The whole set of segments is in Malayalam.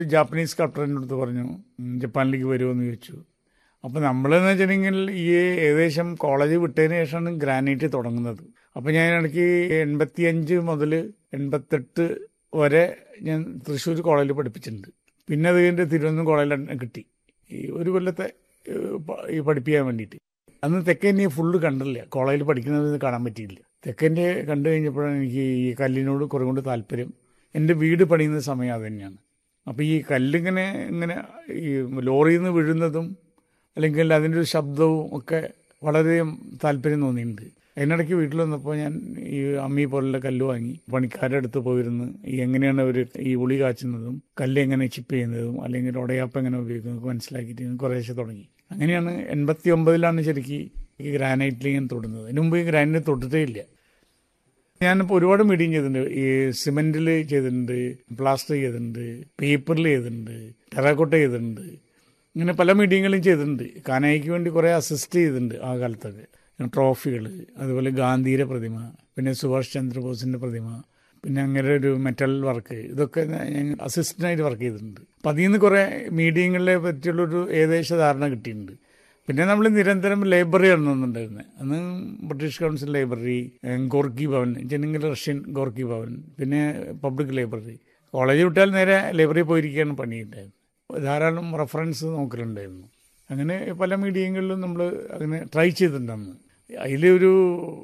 ജാപ്പനീസ് കപ്റ്ററിൻ്റെ അടുത്ത് പറഞ്ഞു "ഉം, ജപ്പാനിലേക്ക് വരുമെന്ന് ചോദിച്ചു അപ്പോൾ നമ്മളെന്ന് വെച്ചിട്ടുണ്ടെങ്കിൽ ഈ ഏകദേശം കോളേജ് വിട്ടതിന് ശേഷമാണ് ഗ്രാനൈറ്റ് തുടങ്ങുന്നത് അപ്പോൾ ഞാൻ ഇടയ്ക്ക് എൺപത്തി അഞ്ച് മുതൽ എൺപത്തെട്ട് വരെ ഞാൻ തൃശ്ശൂർ കോളേജിൽ പഠിപ്പിച്ചിട്ടുണ്ട് പിന്നെ അത് കഴിഞ്ഞിട്ട് തിരുവനന്തപുരം കോളേജിൽ കിട്ടി ഈ ഒരു കൊല്ലത്തെ ഏഹ്, പ- ഈ പഠിപ്പിക്കാൻ വേണ്ടിയിട്ട് അന്ന് തെക്കേന്ത്യ ഫുള്ള് കണ്ടില്ല കോളേജിൽ പഠിക്കുന്നത് കാണാൻ പറ്റിയില്ല തെക്കേന്ത്യ കണ്ടു കഴിഞ്ഞപ്പോഴാണ് എനിക്ക് ഈ കല്ലിനോട് കുറേ കൊണ്ട് താല്പര്യം എൻ്റെ വീട് പണിയുന്ന സമയം അത് തന്നെയാണ് അപ്പോൾ ഈ കല്ലിങ്ങനെ ഇങ്ങനെ ഈ ലോറിയിൽ നിന്ന് വീഴുന്നതും അല്ലെങ്കിൽ അതിൻ്റെ ഒരു ശബ്ദവും ഒക്കെ വളരെ താല്പര്യം തോന്നിയിട്ടുണ്ട് അതിനിടയ്ക്ക് വീട്ടിൽ വന്നപ്പോൾ ഞാൻ ഈ അമ്മി പോലുള്ള കല്ല് വാങ്ങി പണിക്കാരുടെ അടുത്ത് പോയിരുന്ന് ഈ എങ്ങനെയാണ് അവർ ഈ ഉളി കാച്ചുന്നതും കല്ല് എങ്ങനെ ചിപ്പ് ചെയ്യുന്നതും അല്ലെങ്കിൽ ഉടയാപ്പ് എങ്ങനെ ഉപയോഗിക്കുന്നതും മനസ്സിലാക്കിയിട്ട് ഞാൻ കുറേശ്ശെ തുടങ്ങി അങ്ങനെയാണ് എൺപത്തി ഒമ്പതിലാണ് ശരിക്ക് ഈ ഗ്രാനൈറ്റിൽ ഞാൻ തൊടുന്നത് അതിന് മുമ്പ് ഈ ഗ്രാനൈറ്റ് തൊട്ടിട്ടേ ഇല്ല ഞാനിപ്പോൾ ഒരുപാട് മീഡിയം ചെയ്തിട്ടുണ്ട് ഈ സിമെന്റിൽ ചെയ്തിട്ടുണ്ട് പ്ലാസ്റ്റർ ചെയ്തിട്ടുണ്ട് പേപ്പറിൽ ചെയ്തിട്ടുണ്ട് ടെറാക്കോട്ട ചെയ്തിട്ടുണ്ട് ഇങ്ങനെ പല മീഡിയങ്ങളും ചെയ്തിട്ടുണ്ട് കാനായിക്ക് വേണ്ടി കുറേ അസിസ്റ്റ് ചെയ്തിട്ടുണ്ട് ആ കാലത്തൊക്കെ ട്രോഫികൾ അതുപോലെ ഗാന്ധിയുടെ പ്രതിമ പിന്നെ സുഭാഷ് ചന്ദ്രബോസിൻ്റെ പ്രതിമ പിന്നെ അങ്ങനെ ഒരു മെറ്റൽ വർക്ക് ഇതൊക്കെ ഞാൻ അസിസ്റ്റൻ്റായിട്ട് വർക്ക് ചെയ്തിട്ടുണ്ട് അപ്പം അതിൽ നിന്ന് കുറേ മീഡിയങ്ങളെ പറ്റിയുള്ളൊരു ഏകദേശ ധാരണ കിട്ടിയിട്ടുണ്ട് പിന്നെ നമ്മൾ നിരന്തരം ലൈബ്രറി നടന്നുണ്ടായിരുന്നത് അന്ന് ബ്രിട്ടീഷ് കൗൺസിൽ ലൈബ്രറി ഏഹ്, ഗോർക്കി ഭവൻ ജനങ്ങൾ റഷ്യൻ ഗോർക്കി ഭവൻ പിന്നെ പബ്ലിക് ലൈബ്രറി കോളേജ് വിട്ടാൽ നേരെ ലൈബ്രറി പോയിരിക്കുകയാണ് പണിയുണ്ടായിരുന്നത് ധാരാളം റെഫറൻസ് നോക്കലുണ്ടായിരുന്നു അങ്ങനെ പല മീഡിയങ്ങളിലും നമ്മൾ അങ്ങനെ ട്രൈ ചെയ്തിട്ടുണ്ടെന്ന് അതിലൊരു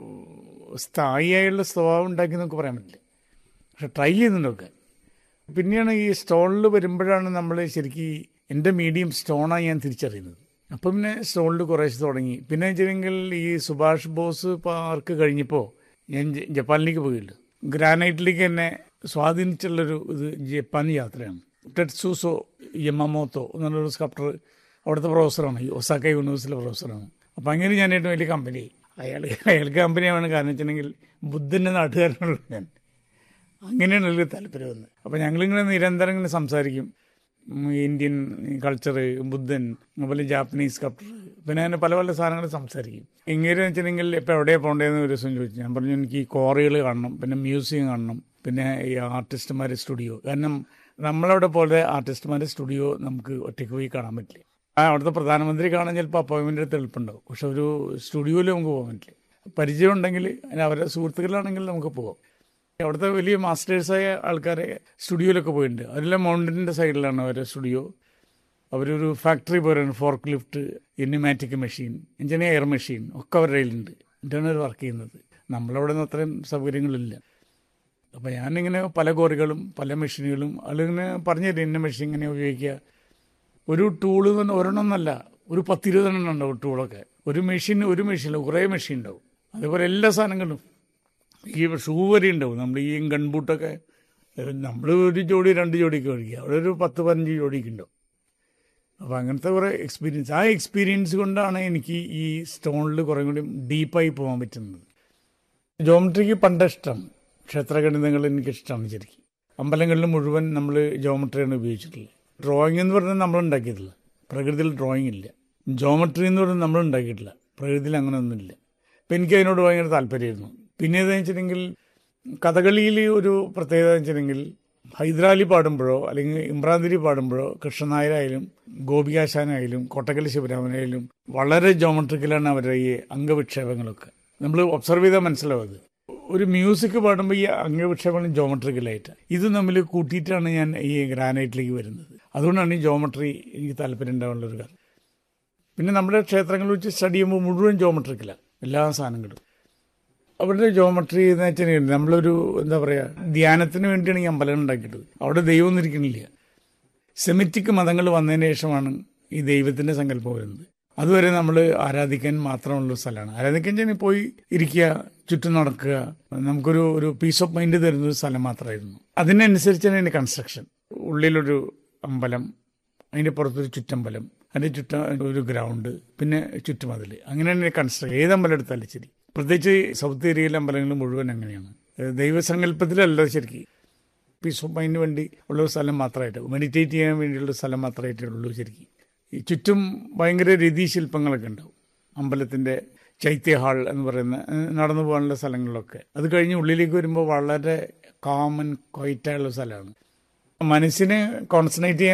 സ്ഥായിയായുള്ള സ്വഭാവം ഉണ്ടാക്കി നമുക്ക് പറയാൻ പറ്റില്ല പക്ഷെ ട്രൈ ചെയ്യുന്നുണ്ടൊക്കെ പിന്നെയാണ് ഈ സ്റ്റോണിൽ വരുമ്പോഴാണ് നമ്മൾ ശരിക്കും എൻ്റെ മീഡിയം സ്റ്റോണാണ് ഞാൻ തിരിച്ചറിയുന്നത് അപ്പം പിന്നെ സ്റ്റോണിൽ കുറേശ്ശെ തുടങ്ങി പിന്നെ വെച്ചിട്ടുണ്ടെങ്കിൽ ഈ സുഭാഷ് ബോസ് പാർക്ക് കഴിഞ്ഞപ്പോൾ ഞാൻ ജ- ജപ്പാനിലേക്ക് പോയില്ല ഗ്രാനൈറ്റിലേക്ക് എന്നെ സ്വാധീനിച്ചുള്ളൊരു ഇത് ജപ്പാൻ യാത്രയാണ് ടെറ്റ്സൂസോ യമമോത്തോ എന്നുള്ളൊരു സ്കൾപ്റ്റർ അവിടുത്തെ പ്രൊഫസറാണ് ഈ ഒസാക്ക യൂണിവേഴ്സിറ്റിയിലെ പ്രൊഫസറാണ് അപ്പം അങ്ങനെ ഞാൻ ഏറ്റവും വലിയ കമ്പനി അയാൾ അയാൾക്ക് കമ്പനിയാണ് കാരണം വെച്ചിട്ടുണ്ടെങ്കിൽ ബുദ്ധൻ്റെ നാട്ടുകാരനുള്ള ഞാൻ അങ്ങനെയാണ് എനിക്ക് താല്പര്യം വന്നത് അപ്പോൾ ഞങ്ങളിങ്ങനെ നിരന്തരം ഇങ്ങനെ സംസാരിക്കും ഉം, ഇന്ത്യൻ കൾച്ചർ ബുദ്ധൻ അതുപോലെ ജാപ്പനീസ് കൾച്ചർ പിന്നെ അങ്ങനെ പല പല സാധനങ്ങൾ സംസാരിക്കും ഇങ്ങനെ വെച്ചിട്ടുണ്ടെങ്കിൽ ഇപ്പോൾ എവിടെയാണ് പോകേണ്ടതെന്ന് ഒരു ദിവസം ചോദിച്ചു ഞാൻ പറഞ്ഞു എനിക്ക് ഈ കോറികൾ കാണണം പിന്നെ മ്യൂസിയം കാണണം പിന്നെ ഈ ആർട്ടിസ്റ്റുമാരുടെ സ്റ്റുഡിയോ കാരണം നമ്മളവിടെ പോലെ ആർട്ടിസ്റ്റുമാരുടെ സ്റ്റുഡിയോ നമുക്ക് ഒറ്റയ്ക്ക് പോയി കാണാൻ പറ്റില്ല ആ അവിടുത്തെ പ്രധാനമന്ത്രി കാണാൻ ചിലപ്പോൾ അപ്പോയിൻമെൻ്റ് എടുത്ത് എളുപ്പമുണ്ടാവും പക്ഷെ ഒരു സ്റ്റുഡിയോയിൽ നമുക്ക് പോകാൻ പറ്റില്ല പരിചയം ഉണ്ടെങ്കിൽ അതിന് അവരുടെ സുഹൃത്തുക്കളാണെങ്കിൽ നമുക്ക് പോകാം അവിടുത്തെ വലിയ മാസ്റ്റേഴ്സായ ആൾക്കാരെ സ്റ്റുഡിയോയിലൊക്കെ പോയിട്ടുണ്ട് അവരെല്ലാം മൗണ്ടനിൻ്റെ സൈഡിലാണ് അവരുടെ സ്റ്റുഡിയോ അവരൊരു ഫാക്ടറി പോലെയാണ് fork lift pneumatic machine engineer air machine ഒക്കെ അവരുടെ കയ്യിലുണ്ട് എന്നിട്ടാണ് അവർ വർക്ക് ചെയ്യുന്നത് നമ്മളവിടെ നിന്ന് അത്രയും സൗകര്യങ്ങളില്ല അപ്പോൾ ഞാനിങ്ങനെ പല കോറികളും പല മെഷീനുകളും അതിലിങ്ങനെ പറഞ്ഞു തരും ഇന്ന മെഷീൻ ഇങ്ങനെ ഉപയോഗിക്കുക ഒരു ടൂള് തന്നെ ഒരെണ്ണമെന്നല്ല ഒരു പത്തിരുപതെണ്ണം ഉണ്ടാവും ടൂളൊക്കെ ഒരു മെഷീൻ ഒരു മെഷീനിൽ കുറേ മെഷീൻ ഉണ്ടാവും അതുപോലെ എല്ലാ സാധനങ്ങളും ഈ ഷൂ വരെ ഉണ്ടാവും നമ്മൾ ഈ ഗൺബൂട്ടൊക്കെ നമ്മൾ ഒരു ജോഡി രണ്ട് ജോഡിക്ക് മേടിക്കുക അവിടെ ഒരു പത്ത് പതിനഞ്ച് ജോഡിക്ക് ഉണ്ടാവും അപ്പോൾ അങ്ങനത്തെ കുറേ എക്സ്പീരിയൻസ് ആ എക്സ്പീരിയൻസ് കൊണ്ടാണ് എനിക്ക് ഈ സ്റ്റോണിൽ കുറേ കൂടി ഡീപ്പായി പോകാൻ പറ്റുന്നത് ജോമെട്രിക്ക് പണ്ട് ഇഷ്ടമാണ് ക്ഷേത്രഗണിതങ്ങൾ എനിക്ക് ഇഷ്ടമാണ് ശരിക്കും അമ്പലങ്ങളിൽ മുഴുവൻ നമ്മൾ ജോമെട്രിയാണ് ഉപയോഗിച്ചിട്ടുള്ളത് ഡ്രോയിങ് എന്ന് പറഞ്ഞാൽ നമ്മൾ ഉണ്ടാക്കിയിട്ടില്ല പ്രകൃതിയിൽ ഡ്രോയിങ് ഇല്ല ജോമെട്രി എന്ന് പറഞ്ഞാൽ നമ്മൾ ഉണ്ടാക്കിയിട്ടില്ല പ്രകൃതിയിൽ അങ്ങനെ ഒന്നുമില്ല അപ്പം എനിക്ക് അതിനോട് ഭയങ്കര താല്പര്യമായിരുന്നു പിന്നെ എന്താണെന്ന് വെച്ചിട്ടുണ്ടെങ്കിൽ കഥകളിയിൽ ഒരു പ്രത്യേകത എന്ന് വെച്ചിട്ടുണ്ടെങ്കിൽ ഹൈദരാലി പാടുമ്പോഴോ അല്ലെങ്കിൽ ഇമ്രാന്തിരി പാടുമ്പോഴോ കൃഷ്ണനായരായാലും ഗോപികാശാനായാലും കൊട്ടക്കൽ ശിവരാമനായാലും വളരെ ജോമെട്രിക്കലാണ് അവരുടെ ഈ അംഗവിക്ഷേപങ്ങളൊക്കെ നമ്മൾ ഒബ്സർവ് ചെയ്താൽ മനസ്സിലാവും അത് ഒരു മ്യൂസിക് പാടുമ്പോൾ ഈ അംഗവിക്ഷേപങ്ങളും ജോമെട്രിക്കലായിട്ട് ഇത് തമ്മിൽ കൂട്ടിയിട്ടാണ് ഞാൻ ഈ ഗ്രാനൈറ്റിലേക്ക് വരുന്നത് അതുകൊണ്ടാണ് ഈ ജോമെട്രി എനിക്ക് താല്പര്യം ഉണ്ടാവാനുള്ള ഒരു കാര്യം പിന്നെ നമ്മുടെ ക്ഷേത്രങ്ങളിൽ വെച്ച് സ്റ്റഡി ചെയ്യുമ്പോൾ മുഴുവൻ ജോമെട്രിക്കലാണ് എല്ലാ സാധനങ്ങളും അവരുടെ ജോമെട്രി എന്ന് വെച്ചിട്ടുണ്ടെങ്കിൽ നമ്മളൊരു എന്താ പറയുക ധ്യാനത്തിന് വേണ്ടിയാണ് ഈ അമ്പലങ്ങൾ ഉണ്ടാക്കിയിട്ടത് അവിടെ ദൈവമൊന്നും ഇരിക്കണില്ല സെമിറ്റിക് മതങ്ങൾ വന്നതിന് ശേഷമാണ് ഈ ദൈവത്തിന്റെ സങ്കല്പം വരുന്നത് അതുവരെ നമ്മൾ ആരാധിക്കാൻ മാത്രമുള്ള ഒരു സ്ഥലമാണ് ആരാധിക്കാൻ ചെന്ന് പോയി ഇരിക്കുക ചുറ്റും നടക്കുക നമുക്കൊരു ഒരു പീസ് ഓഫ് മൈൻഡ് തരുന്ന ഒരു സ്ഥലം മാത്രമായിരുന്നു അതിനനുസരിച്ചാണ് അതിൻ്റെ കൺസ്ട്രക്ഷൻ ഉള്ളിലൊരു അമ്പലം അതിൻ്റെ പുറത്തൊരു ചുറ്റമ്പലം അതിൻ്റെ ചുറ്റ ഒരു ഗ്രൗണ്ട് പിന്നെ ചുറ്റുമതിൽ അങ്ങനെയാണ് കൺസ്ട്രക്ട് ഏത് അമ്പലം എടുത്താലും ശരി പ്രത്യേകിച്ച് സൗത്ത് ഏരിയയിലെ അമ്പലങ്ങൾ മുഴുവൻ അങ്ങനെയാണ് ഏഹ് ദൈവസങ്കല്പത്തിലല്ല ശരിക്കും പീസ് ഓഫ് മൈൻഡിന് വേണ്ടി ഉള്ള ഒരു സ്ഥലം മാത്രമായിട്ട് മെഡിറ്റേറ്റ് ചെയ്യാൻ വേണ്ടിയുള്ള സ്ഥലം മാത്രമായിട്ടേ ഉള്ളൂ ശരിക്കും ഈ ചുറ്റും ഭയങ്കര രതിശില്പങ്ങളൊക്കെ ഉണ്ടാവും അമ്പലത്തിൻ്റെ ചൈത്യ ഹാൾ എന്ന് പറയുന്ന ഏഹ് നടന്നു പോകാനുള്ള സ്ഥലങ്ങളിലൊക്കെ അത് കഴിഞ്ഞ് ഉള്ളിലേക്ക് വരുമ്പോൾ വളരെ കാമൻ ക്വൈറ്റായുള്ള സ്ഥലമാണ് മനസ്സിനെ കോൺസെൻട്രേറ്റ് ചെയ്യാൻ